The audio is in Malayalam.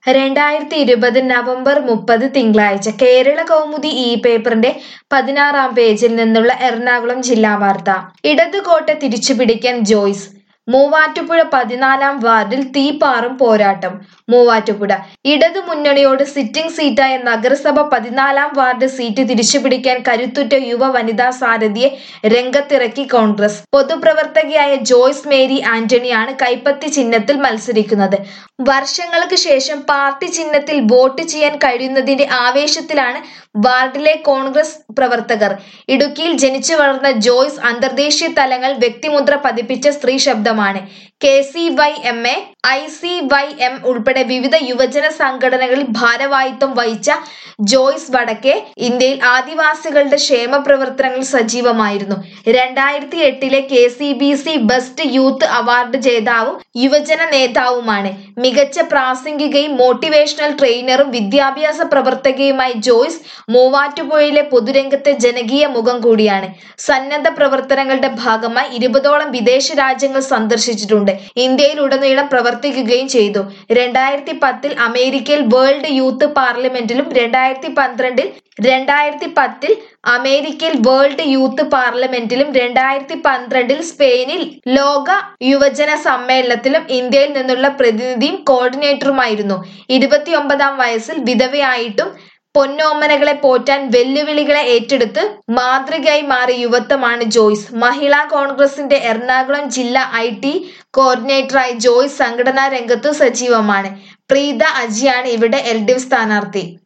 രണ്ടായിരത്തി ഇരുപത് നവംബർ മുപ്പത് തിങ്കളാഴ്ച കേരള കൗമുദി ഈ പേപ്പറിന്റെ പതിനാറാം പേജിൽ നിന്നുള്ള എറണാകുളം ജില്ലാ വാർത്ത ഇടതുകോട്ട തിരിച്ചുപിടിക്കാൻ ജോയ്സ് മൂവാറ്റുപുഴ പതിനാലാം വാർഡിൽ തീപ്പാറും പോരാട്ടം മൂവാറ്റുപുഴ ഇടതു മുന്നണിയോട് സിറ്റിംഗ് സീറ്റായ നഗരസഭ പതിനാലാം വാർഡ് സീറ്റ് തിരിച്ചുപിടിക്കാൻ കരുത്തുറ്റ യുവ വനിതാ സാരഥിയെ രംഗത്തിറക്കി കോൺഗ്രസ് പൊതുപ്രവർത്തകയായ ജോയ്സ് മേരി ആന്റണിയാണ് കൈപ്പത്തി ചിഹ്നത്തിൽ മത്സരിക്കുന്നത് വർഷങ്ങൾക്ക് ശേഷം പാർട്ടി ചിഹ്നത്തിൽ വോട്ട് ചെയ്യാൻ കഴിയുന്നതിന്റെ ആവേശത്തിലാണ് വാർഡിലെ കോൺഗ്രസ് പ്രവർത്തകർ ഇടുക്കിയിൽ ജനിച്ചു വളർന്ന ജോയ്സ് അന്തർദേശീയ തലങ്ങൾ വ്യക്തിമുദ്ര പതിപ്പിച്ച സ്ത്രീ ശബ്ദമാണ് K C Y M A I C Y M ഉൾപ്പെടെ വിവിധ യുവജന സംഘടനകളിൽ ഭാരവാഹിത്വം വഹിച്ച ജോയ്സ് വടക്കെ ഇന്ത്യയിൽ ആദിവാസികളുടെ ക്ഷേമ പ്രവർത്തനങ്ങളിൽ സജീവമായിരുന്നു രണ്ടായിരത്തി എട്ടിലെ K C B C best youth award ജേതാവും യുവജന നേതാവുമാണ് മികച്ച പ്രാസംഗികയും മോട്ടിവേഷണൽ ട്രെയിനറും വിദ്യാഭ്യാസ പ്രവർത്തകയുമായി ജോയ്സ് മൂവാറ്റുപുഴയിലെ പൊതുരംഗത്തെ ജനകീയ മുഖം കൂടിയാണ് സന്നദ്ധ പ്രവർത്തനങ്ങളുടെ ഭാഗമായി ഇരുപതോളം വിദേശ രാജ്യങ്ങൾ സന്ദർശിച്ചിട്ടുണ്ട് ഇന്ത്യയിലുടനീളം പ്രവർത്തിക്കുകയും ചെയ്തു രണ്ടായിരത്തി പത്തിൽ അമേരിക്കയിൽ വേൾഡ് യൂത്ത് പാർലമെന്റിലും രണ്ടായിരത്തി പന്ത്രണ്ടിൽ രണ്ടായിരത്തി പത്തിൽ അമേരിക്കയിൽ വേൾഡ് യൂത്ത് പാർലമെന്റിലും രണ്ടായിരത്തി പന്ത്രണ്ടിൽ സ്പെയിനിൽ ലോക യുവജന സമ്മേളനത്തിലും ഇന്ത്യയിൽ നിന്നുള്ള പ്രതിനിധിയും കോർഡിനേറ്ററുമായിരുന്നു ഇരുപത്തിയൊമ്പതാം വയസ്സിൽ വിധവയായിട്ടും പൊന്നോമനകളെ പോറ്റാൻ വെല്ലുവിളികളെ ഏറ്റെടുത്ത് മാതൃകയായി മാറിയ യുവത്വമാണ് ജോയ്സ് മഹിളാ കോൺഗ്രസിന്റെ എറണാകുളം ജില്ലാ ഐ ടി കോർഡിനേറ്ററായി ജോയ്സ് സംഘടനാ രംഗത്തു സജീവമാണ് പ്രീത അജിയാണ് ഇവിടെ എൽ ഡി എഫ് സ്ഥാനാർത്ഥി